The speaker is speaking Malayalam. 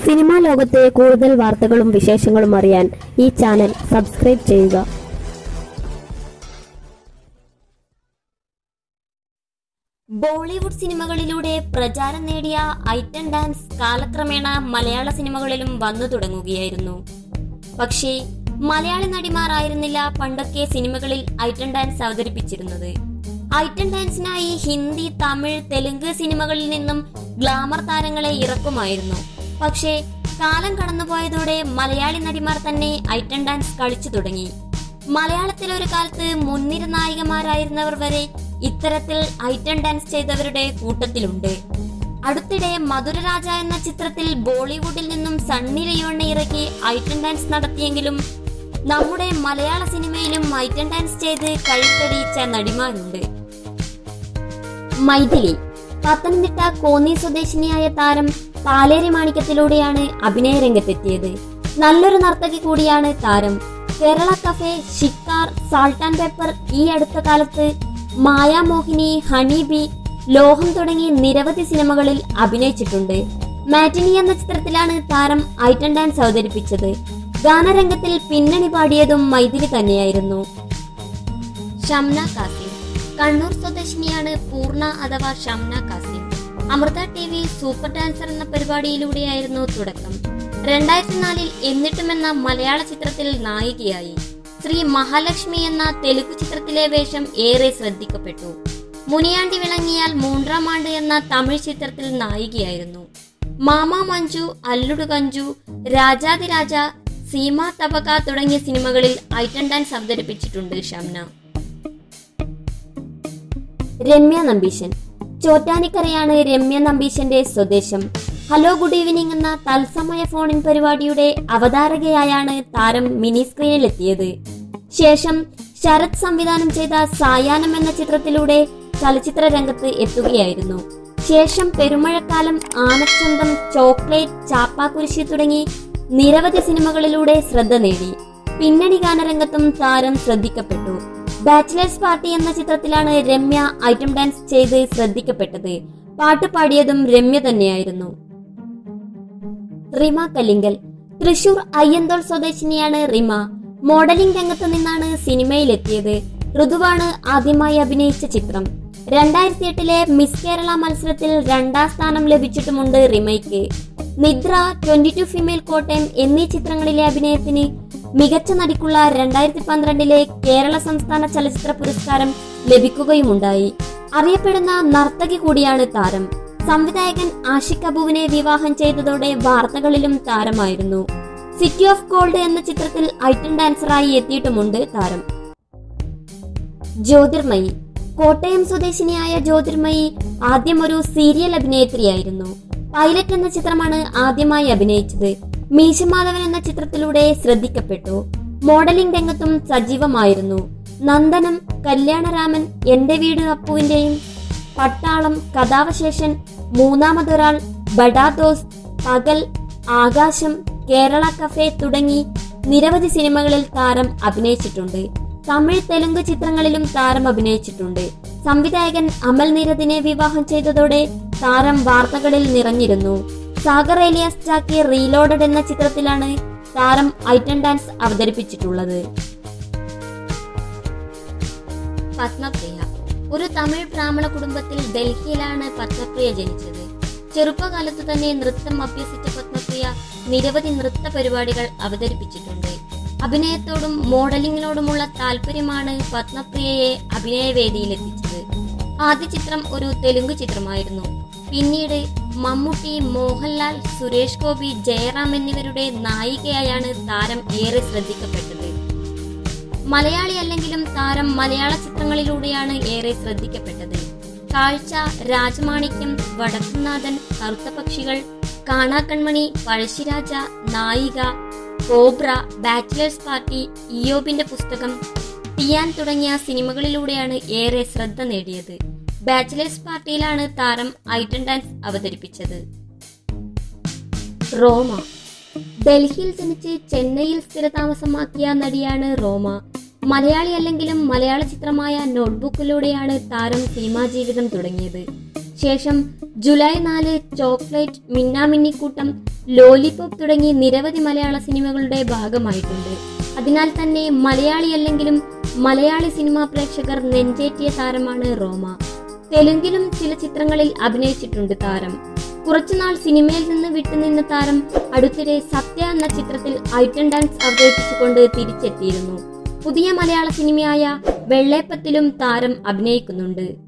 സിനിമാ ലോകത്തെ കൂടുതൽ വാർത്തകളും വിശേഷങ്ങളും അറിയാൻ ഈ ചാനൽ സബ്സ്ക്രൈബ് ചെയ്യുക ബോളിവുഡ് സിനിമകളിലൂടെ പ്രചാരം നേടിയ ഐറ്റം ഡാൻസ് കാലക്രമേണ മലയാള സിനിമകളിലും വന്നു തുടങ്ങുകയായിരുന്നു പക്ഷേ മലയാളി നടിമാർ ആയിരുന്നില്ല പണ്ടൊക്കെ സിനിമകളിൽ ഐറ്റം ഡാൻസ് അവതരിപ്പിച്ചിരുന്നത് ഐറ്റം ഡാൻസിനായി ഹിന്ദി തമിഴ് തെലുങ്ക് സിനിമകളിൽ നിന്നും ഗ്ലാമർ താരങ്ങളെ ഇറക്കുമായിരുന്നു പക്ഷേ കാലം കടന്നുപോയതോടെ മലയാളി നടിമാർ തന്നെ ഐറ്റം ഡാൻസ് കളിച്ചു തുടങ്ങി മലയാളത്തിൽ ഒരു കാലത്ത് മുൻനിര നായികമാരായിരുന്നവർ വരെ ഇത്തരത്തിൽ ഐറ്റം ഡാൻസ് ചെയ്തവരുടെ കൂട്ടത്തിലുണ്ട് അടുത്തിടെ മധുരരാജ എന്ന ചിത്രത്തിൽ ബോളിവുഡിൽ നിന്നും സണ്ണി ലിയോണിനെ ഇറക്കി ഐറ്റം ഡാൻസ് നടത്തിയെങ്കിലും നമ്മുടെ മലയാള സിനിമയിലും ഐറ്റം ഡാൻസ് ചെയ്ത് കഴുത്തെളിയിച്ച നടിമാരുണ്ട് മൈഥിലി പത്തനംതിട്ട കോന്നി സ്വദേശിനിയായ താരം പാലേരി മാണിക്യത്തിലൂടെയാണ് അഭിനയ രംഗത്തെത്തിയത് നല്ലൊരു നർത്തകി കൂടിയാണ് താരം കേരള കഫേ ഷിക്കാർ സാൾട്ട് ആൻഡ് പെപ്പർ ഈ അടുത്ത കാലത്ത് മായാമോഹിനി ഹണി ബി ലോഹം തുടങ്ങി നിരവധി സിനിമകളിൽ അഭിനയിച്ചിട്ടുണ്ട് മാറ്റിനി എന്ന ചിത്രത്തിലാണ് താരം ഐറ്റം ഡാൻസ് അവതരിപ്പിച്ചത് ഗാനരംഗത്തിൽ പിന്നണി പാടിയതും മൈഥിലി തന്നെയായിരുന്നു ഷംന കാസിം കണ്ണൂർ സ്വദേശിനിയാണ് പൂർണ്ണ അഥവാ Shamna Kasim Amrita T V super dancer എന്ന പരിപാടിയിലൂടെയായിരുന്നു തുടക്കം രണ്ടായിരത്തി നാലിൽ എന്നിട്ടും എന്ന മലയാള ചിത്രത്തിൽ നായികയായി ശ്രീ മഹാലക്ഷ്മി എന്ന തെലുഗു ചിത്രത്തിലെ വേഷം ഏറെ ശ്രദ്ധിക്കപ്പെട്ടു മുനിയാണ്ടി വിളങ്ങിയാൽ മൂന്നാം ആണ്ട് എന്ന തമിഴ് ചിത്രത്തിൽ നായികയായിരുന്നു മാമ മഞ്ജു അല്ലുടു കഞ്ചു രാജാതിരാജ സീമ തബക തുടങ്ങിയ സിനിമകളിൽ ഐറ്റം ഡാൻസ് അവതരിപ്പിച്ചിട്ടുണ്ട് ഷംന രമ്യ നമ്പീശൻ ചോറ്റാനിക്കരയാണ് രമ്യ നമ്പീശന്റെ സ്വദേശം ഹലോ ഗുഡ് ഈവനിങ് എന്ന തത്സമയ ഫോണിൻ പരിപാടിയുടെ അവതാരകയായാണ് താരം മിനി സ്ക്രീനിലെത്തിയത് ശേഷം ശരത് സംവിധാനം ചെയ്ത സായാഹ്നം എന്ന ചിത്രത്തിലൂടെ ചലച്ചിത്ര രംഗത്ത് എത്തുകയായിരുന്നു ശേഷം പെരുമഴക്കാലം ആനച്ചന്തം ചോക്ലേറ്റ് ചാപ്പാക്കുരിശി തുടങ്ങി നിരവധി സിനിമകളിലൂടെ ശ്രദ്ധ നേടി പിന്നണി ഗാനരംഗത്തും താരം ശ്രദ്ധിക്കപ്പെട്ടു ബാച്ചിലേഴ്സ് പാർട്ടി എന്ന ചിത്രത്തിലാണ് രമ്യ ഐറ്റം ഡാൻസ് ചെയ്ത് ശ്രദ്ധിക്കപ്പെട്ടത് പാട്ട് പാടിയതും രമ്യ തന്നെയായിരുന്നു റിമ കല്ലിങ്കൽ തൃശൂർ അയ്യന്തോൾ സ്വദേശിനിയാണ് റിമ മോഡലിംഗ് രംഗത്ത് നിന്നാണ് സിനിമയിലെത്തിയത് ഋതുവാണ് ആദ്യമായി അഭിനയിച്ച ചിത്രം രണ്ടായിരത്തി എട്ടിലെ മിസ് കേരള മത്സരത്തിൽ രണ്ടാം സ്ഥാനം ലഭിച്ചിട്ടുമുണ്ട് റിമയ്ക്ക് നിദ്ര ട്വന്റി ടു ഫീമെയിൽ കോട്ടയം എന്നീ ചിത്രങ്ങളിലെ അഭിനയത്തിന് മികച്ച നടിക്കുള്ള രണ്ടായിരത്തി പന്ത്രണ്ടിലെ കേരള സംസ്ഥാന ചലച്ചിത്ര പുരസ്കാരം ലഭിക്കുകയുമുണ്ടായി അറിയപ്പെടുന്ന നർത്തകി കൂടിയാണ് താരം സംവിധായകൻ ആഷിഖ് അബുവിനെ വിവാഹം ചെയ്തതോടെ വാർത്തകളിലും താരമായിരുന്നു സിറ്റി ഓഫ് ഗോൾഡ് എന്ന ചിത്രത്തിൽ ഐറ്റം ഡാൻസറായി എത്തിയിട്ടുമുണ്ട് താരം ജ്യോതിർമയി കോട്ടയം സ്വദേശിനിയായ ജ്യോതിർമയി ആദ്യം ഒരു സീരിയൽ അഭിനേത്രിയായിരുന്നു പൈലറ്റ് എന്ന ചിത്രമാണ് ആദ്യമായി അഭിനയിച്ചത് മീശമാധവൻ എന്ന ചിത്രത്തിലൂടെ ശ്രദ്ധിക്കപ്പെട്ടു മോഡലിംഗ് രംഗത്തും സജീവമായിരുന്നു നന്ദനം കല്യാണരാമൻ എന്റെ വീട് അപ്പുവിന്റെയും പട്ടാളം കഥാവശേഷൻ മൂന്നാമതൊരാൾ ബഡാ ദോസ്ത് പകൽ ആകാശം കേരള കഫേ തുടങ്ങി നിരവധി സിനിമകളിൽ താരം അഭിനയിച്ചിട്ടുണ്ട് തമിഴ് തെലുങ്ക് ചിത്രങ്ങളിലും താരം അഭിനയിച്ചിട്ടുണ്ട് സംവിധായകൻ അമൽ നീരദിനെ വിവാഹം ചെയ്തതോടെ താരം വാർത്തകളിൽ നിറഞ്ഞിരുന്നു സാഗർ ഏലിയാസ് ചാക്കി റീലോഡഡ് എന്ന ചിത്രത്തിലാണ് താരം ഐറ്റം ഡാൻസ് അവതരിപ്പിച്ചിട്ടുള്ളത് പത്മപ്രിയ ഒരു തമിഴ് ബ്രാഹ്മണ കുടുംബത്തിൽ ഡൽഹിയിലാണ് പത്മപ്രിയ ജനിച്ചത് ചെറുപ്പകാലത്തു തന്നെ നൃത്തം അഭ്യസിച്ച പത്മപ്രിയ നിരവധി നൃത്ത പരിപാടികൾ അവതരിപ്പിച്ചിട്ടുണ്ട് അഭിനയത്തോടും മോഡലിംഗിനോടുമുള്ള താല്പര്യമാണ് പത്മപ്രിയയെ അഭിനയവേദിയിലെത്തിച്ചത് ആദ്യ ചിത്രം ഒരു തെലുങ്ക് ചിത്രമായിരുന്നു പിന്നീട് മമ്മൂട്ടി മോഹൻലാൽ സുരേഷ് ഗോപി ജയറാം എന്നിവരുടെ നായികയായാണ് താരം ഏറെ ശ്രദ്ധിക്കപ്പെട്ടത് മലയാളി അല്ലെങ്കിലും താരം മലയാള ചിത്രങ്ങളിലൂടെയാണ് ഏറെ ശ്രദ്ധിക്കപ്പെട്ടത് കാഴ്ച രാജമാണിക്യം വടക്കുന്നാഥൻ കറുത്ത പക്ഷികൾ കാണാക്കൺമണി പഴശ്ശിരാജ നായിക കോബ്ര ബാച്ചിലേഴ്സ് പാർട്ടി ഇയോബിന്റെ പുസ്തകം ടിയാൻ തുടങ്ങിയ സിനിമകളിലൂടെയാണ് ഏറെ ശ്രദ്ധ നേടിയത് ബാച്ചിലേഴ്സ് പാർട്ടിയിലാണ് താരം ഐറ്റം ഡാൻസ് അവതരിപ്പിച്ചത് റോമ ഡൽഹിയിൽ ജനിച്ച് ചെന്നൈയിൽ സ്ഥിരതാമസമാക്കിയ നടിയാണ് റോമ മലയാളി അല്ലെങ്കിലും മലയാള ചിത്രമായ നോട്ട്ബുക്കിലൂടെയാണ് താരം സിനിമാ ജീവിതം തുടങ്ങിയത് ശേഷം ജൂലൈ നാല് ചോക്ലേറ്റ് മിന്നാമിന്നിക്കൂട്ടം ലോലിപോപ്പ് തുടങ്ങി നിരവധി മലയാള സിനിമകളുടെ ഭാഗമായിട്ടുണ്ട് അതിനാൽ തന്നെ മലയാളിയല്ലെങ്കിലും മലയാളി സിനിമാ പ്രേക്ഷകർ നെഞ്ചേറ്റിയ താരമാണ് റോമ തെലുങ്കിലും ചില ചിത്രങ്ങളിൽ അഭിനയിച്ചിട്ടുണ്ട് താരം കുറച്ചുനാൾ സിനിമയിൽ നിന്ന് വിട്ടുനിന്ന താരം അടുത്തിടെ സത്യ എന്ന ചിത്രത്തിൽ ഐറ്റം ഡാൻസ് അവതരിപ്പിച്ചുകൊണ്ട് തിരിച്ചെത്തിയിരുന്നു പുതിയ മലയാള സിനിമയായ വെള്ളേപ്പത്തിലും താരം അഭിനയിക്കുന്നുണ്ട്